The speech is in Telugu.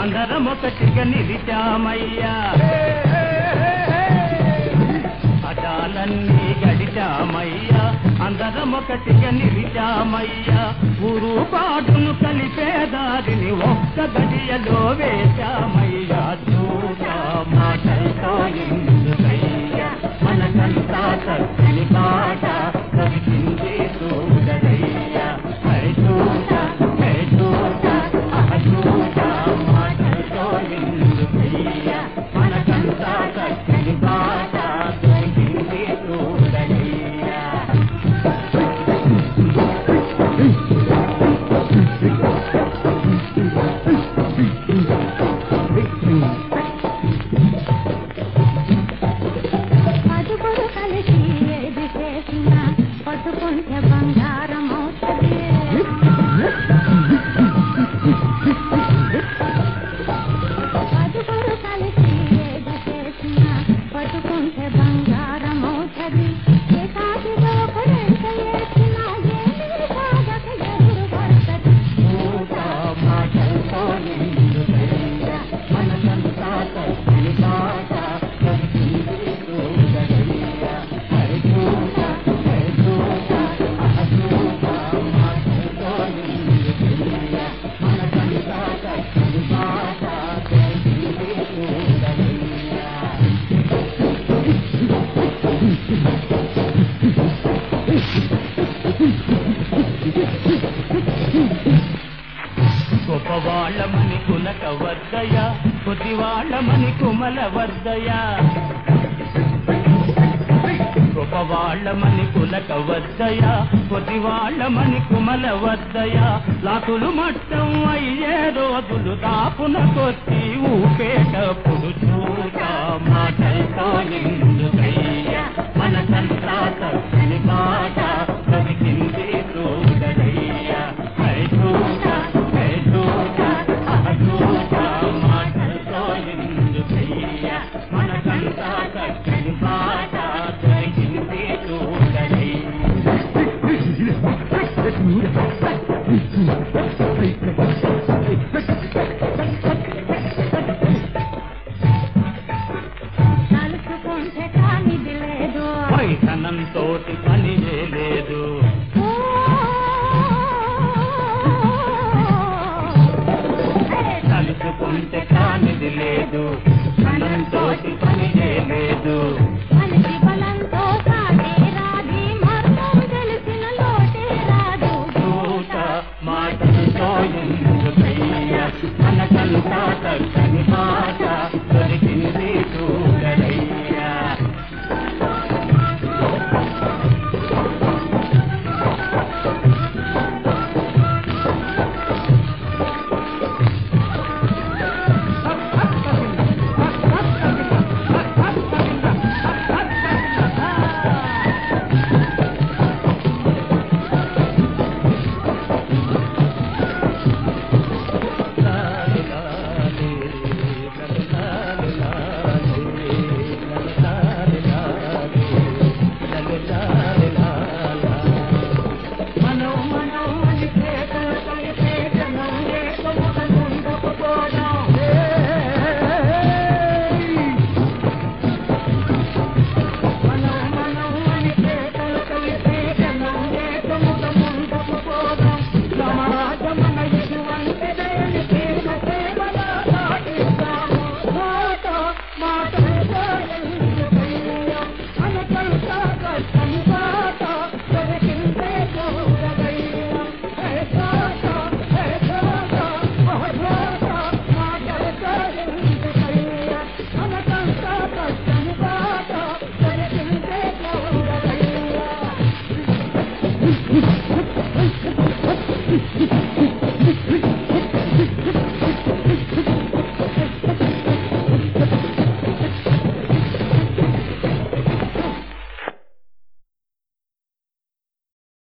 అందరం ఒకటిగా నిలిచామయ్యా అటాలన్నీ గడిచామయ్యా అందరం ఒకటిగా నిలిచామయ్యా ఊరు పాటును కలిపే దారిని ఒక్క గడియలో వేశామయ్యా చూడా మాటలతో ఎందుకయ్యా మనకంతా చక్కని పాట కవిచింది చూడదయ్యా హై చూడా హై చూడా అహ చూడా మాటలతో ఎందుకయ్యా మనకంతా చక్కని పాట దొరికింది చూడదయ్యా పదుగురు కలిసి ఏది చేసినా పట్టుకుంటే బంగారం అవుతుంది పదుగురు కలిసి ఏది చేసినా పట్టుకుంటే బంగారం అవుతుంది ఏ కాటిలో ఒకడెంత వేసినా ఏమీ సాగక ఎదురు పడుతుంది చూడా మాటలతో ఎందుకయ్యా మనకంతా చక్కని పాట కవిచింది చూడదయ్యా హై చూడా హై చూడా అహ చూడా మాటలతో ఎందుకయ్యా మనకంతా చక్కని పాట కవిచింది చూడదయ్యా గొప్పవాళ్ళమని కులక వర్దయ కొద్దివాళ్ళమని కుమల వర్దయ గొప్పవాళ్ళమని కులక వర్దయ కొద్దివాళ్ళమని కుమల వర్దయ లాకులు మట్టం అయ్యే రోజులు దాపున కొట్టి ఊపేటప్పుడు చూడా మాటలతో ఎందుకయ్యా మనకంతా చక్కని పాట దొరికింది చూడదయ్యా హై చూడా హై చూడా అహ చూడా మాటలతో ఎందుకయ్యా మనకంతా చక్కని పాట దొరికింది చూడదయ్యా తలుచుకుంటే కానిది లేదు పైతనంతోటి